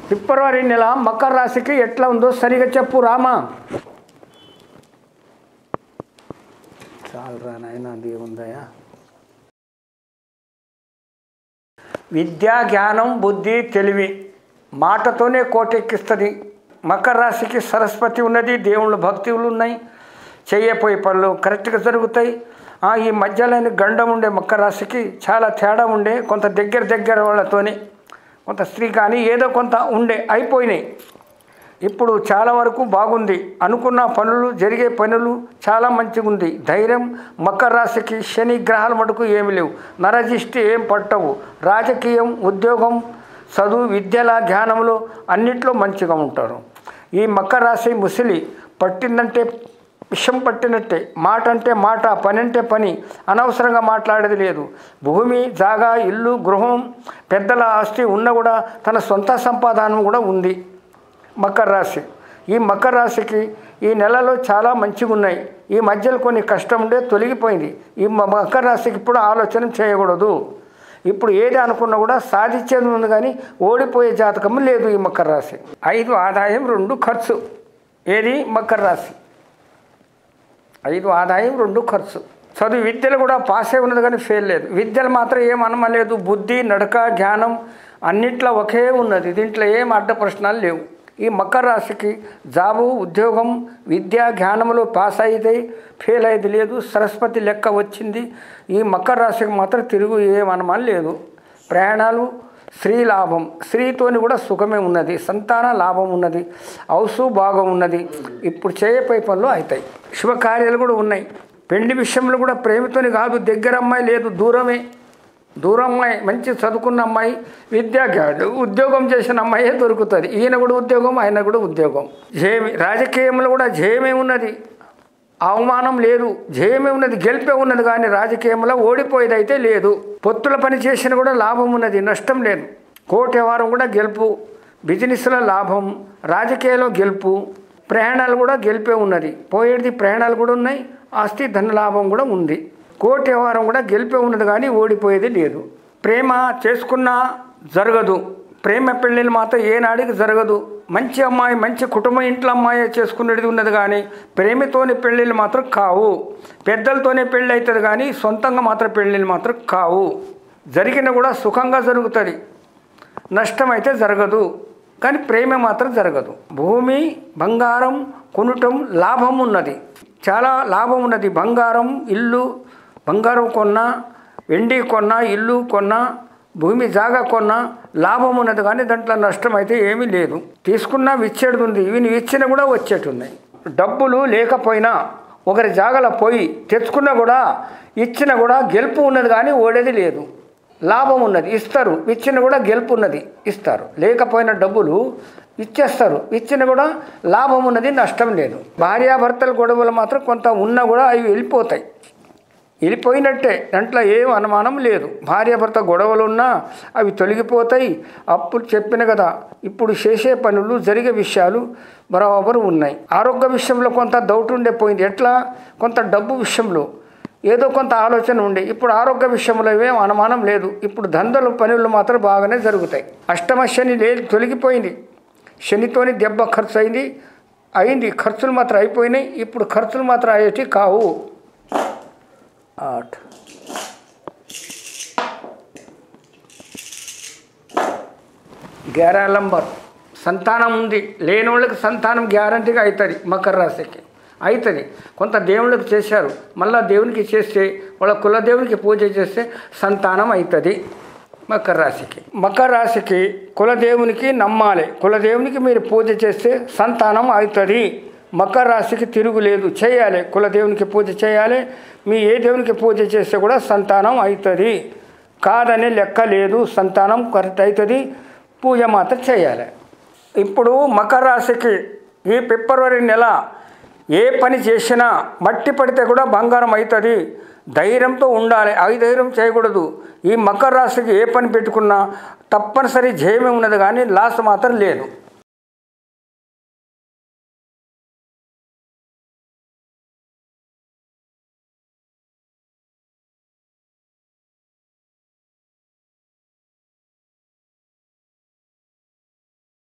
ఫిబ్రవరి నెల మకర రాశికి ఎట్లా ఉందో సరిగా చెప్పు రామా చాలరా నాయన అది ఉందయా విద్య జ్ఞానం బుద్ధి తెలివి మాటతోనే కోటెక్కిస్తుంది మకర రాశికి సరస్వతి ఉన్నది దేవుళ్ళ భక్తులు ఉన్నాయి చేయపోయే పనులు కరెక్ట్గా జరుగుతాయి ఆ, ఈ మధ్యలోని గండం ఉండే మకర రాశికి చాలా తేడా ఉండే కొంత దగ్గర దగ్గర వాళ్ళతోని కొంత స్త్రీ కానీ ఏదో కొంత ఉండే అయిపోయినాయి ఇప్పుడు చాలా వరకు బాగుంది అనుకున్న పనులు జరిగే పనులు చాలా మంచిగా ఉంది ధైర్యం మకర రాశికి శని గ్రహాల మటుకు ఏమి లేవు నరజిష్టి ఏం పట్టవు రాజకీయం ఉద్యోగం చదువు విద్యల జ్ఞానంలో అన్నిట్లో మంచిగా ఉంటారు ఈ మకర రాశి ముసిలి పట్టిందంటే విషం పట్టినట్టే మాట అంటే మాట పని అంటే పని అనవసరంగా మాట్లాడేది లేదు భూమి జాగా ఇల్లు గృహం పెద్దల ఆస్తి ఉన్న కూడా తన సొంత సంపాదన కూడా ఉంది మకర రాశి ఈ మకర రాశికి ఈ నెలలో చాలా మంచిగా ఉన్నాయి ఈ మధ్యలో కొన్ని కష్టం ఉండే తొలగిపోయింది ఈ మ- మకర రాశికి ఇప్పుడు ఆలోచన చేయకూడదు ఇప్పుడు ఏది అనుకున్నా కూడా సాధించేది ఉంది కానీ ఓడిపోయే జాతకం లేదు ఈ మకర రాశి ఐదు ఆదాయం రెండు ఖర్చు ఏది మకర రాశి ఐదు ఆదాయం రెండు ఖర్చు చదువు విద్యలు కూడా పాసే ఉన్నది కానీ ఫెయిల్ లేదు విద్యలు మాత్రం ఏం అనమలేదు బుద్ధి నడక జ్ఞానం అన్నిట్లో ఒకే ఉన్నది దీంట్లో ఏం అడ్డ ప్రశ్నలు లేవు ఈ మకర రాశికి జాబు ఉద్యోగం విద్య జ్ఞానంలో పాస్ అయితే ఫెయిల్ అయ్యేది లేదు సరస్వతి లెక్క వచ్చింది ఈ మకర రాశికి మాత్రం తిరుగు ఏం అనమని లేదు ప్రయాణాలు స్త్రీ లాభం స్త్రీతోని కూడా సుఖమే ఉన్నది సంతాన లాభం ఉన్నది హౌసు భాగం ఉన్నది ఇప్పుడు చేయపై పనులు అవుతాయి శుభకార్యాలు కూడా ఉన్నాయి పెళ్లి విషయంలో కూడా ప్రేమతోని కాదు దగ్గర అమ్మాయి లేదు దూరమే దూరం అమ్మాయి మంచి చదువుకున్న అమ్మాయి విద్యాజ్ఞాడు ఉద్యోగం చేసిన అమ్మాయే దొరుకుతుంది ఈయన కూడా ఉద్యోగం ఆయన కూడా ఉద్యోగం జేమి రాజకీయంలో కూడా జయమే ఉన్నది అవమానం లేదు జయమే ఉన్నది గెలిపే ఉన్నది కానీ రాజకీయంలో ఓడిపోయేది అయితే లేదు పొత్తుల పని చేసిన కూడా లాభం ఉన్నది నష్టం లేదు కోటి వారం కూడా గెలుపు బిజినెస్లో లాభం రాజకీయాల్లో గెలుపు ప్రయాణాలు కూడా గెలిపే ఉన్నది పోయేది ప్రయాణాలు కూడా ఉన్నాయి ఆస్తి ధన లాభం కూడా ఉంది కోటి వారం కూడా గెలిపే ఉన్నది కానీ ఓడిపోయేది లేదు ప్రేమ చేసుకున్నా జరగదు ప్రేమ పెళ్ళిళ్ళు మాత్రం ఏనాడికి జరగదు మంచి అమ్మాయి మంచి కుటుంబం ఇంట్లో అమ్మాయి చేసుకునేది ఉన్నది కానీ ప్రేమతోని పెళ్ళిళ్ళు మాత్రం కావు పెద్దలతోనే పెళ్ళి అవుతుంది కానీ సొంతంగా మాత్రం పెళ్ళిళ్ళు మాత్రం కావు జరిగిన కూడా సుఖంగా జరుగుతుంది నష్టం అయితే జరగదు కానీ ప్రేమ మాత్రం జరగదు భూమి బంగారం కొనటం లాభం ఉన్నది చాలా లాభం ఉన్నది బంగారం ఇల్లు బంగారం కొన్నా వెండి కొన్నా ఇల్లు కొన్నా భూమి జాగా కొన్నా లాభం ఉన్నది కానీ దాంట్లో నష్టం అయితే ఏమీ లేదు తీసుకున్నా విచ్చేది ఉంది ఇవి నువ్వు ఇచ్చినా కూడా వచ్చేటున్నాయి డబ్బులు లేకపోయినా ఒకరి జాగలో పోయి తెచ్చుకున్నా కూడా ఇచ్చినా కూడా గెలుపు ఉన్నది కానీ ఓడేది లేదు లాభం ఉన్నది ఇస్తారు ఇచ్చిన కూడా గెలుపు ఉన్నది ఇస్తారు లేకపోయిన డబ్బులు ఇచ్చేస్తారు ఇచ్చిన కూడా లాభం ఉన్నది నష్టం లేదు భార్యాభర్తల గొడవలు మాత్రం కొంత ఉన్నా కూడా అవి వెళ్ళిపోతాయి వెళ్ళిపోయినట్టే దాంట్లో ఏం అనుమానం లేదు భార్యాభర్త గొడవలు ఉన్నా అవి తొలగిపోతాయి అప్పుడు చెప్పిన కదా ఇప్పుడు చేసే పనులు జరిగే విషయాలు బరాబరు ఉన్నాయి ఆరోగ్య విషయంలో కొంత డౌట్ ఉండే పోయింది ఎట్లా కొంత డబ్బు విషయంలో ఏదో కొంత ఆలోచన ఉండే ఇప్పుడు ఆరోగ్య విషయంలో ఏం అనుమానం లేదు ఇప్పుడు దందలు పనులు మాత్రం బాగానే జరుగుతాయి అష్టమ శని లేదు తొలగిపోయింది శనితోని దెబ్బ ఖర్చు అయింది అయింది ఖర్చులు మాత్రం అయిపోయినాయి ఇప్పుడు ఖర్చులు మాత్రం అయ్యేటి కావు ఆठ గ్యారా నంబర్ సంతానం ఉంది లేని వాళ్ళకి సంతానం గ్యారంటీగా అవుతుంది మకర రాశికి అవుతుంది కొంత దేవుళ్ళకి చేశారు మళ్ళా దేవునికి చేస్తే వాళ్ళ కులదేవునికి పూజ చేస్తే సంతానం అవుతుంది మకర రాశికి మకర రాశికి కులదేవునికి నమ్మాలి కులదేవునికి మీరు పూజ చేస్తే సంతానం అవుతుంది మకర రాశికి తిరుగులేదు చేయాలి కులదేవునికి పూజ చేయాలి మీ ఏ దేవునికి పూజ చేస్తే కూడా సంతానం అవుతుంది కాదనే లెక్క లేదు సంతానం కరెక్ట్ అవుతుంది పూజ మాత్రం చేయాలి ఇప్పుడు మకర రాశికి ఈ ఫిబ్రవరి నెల ఏ పని చేసినా మట్టి పడితే కూడా బంగారం అవుతుంది ధైర్యంతో ఉండాలి అవి ధైర్యం చేయకూడదు ఈ మకర రాశికి ఏ పని పెట్టుకున్నా తప్పనిసరి జయమే ఉన్నది కానీ లాస్ మాత్రం లేదు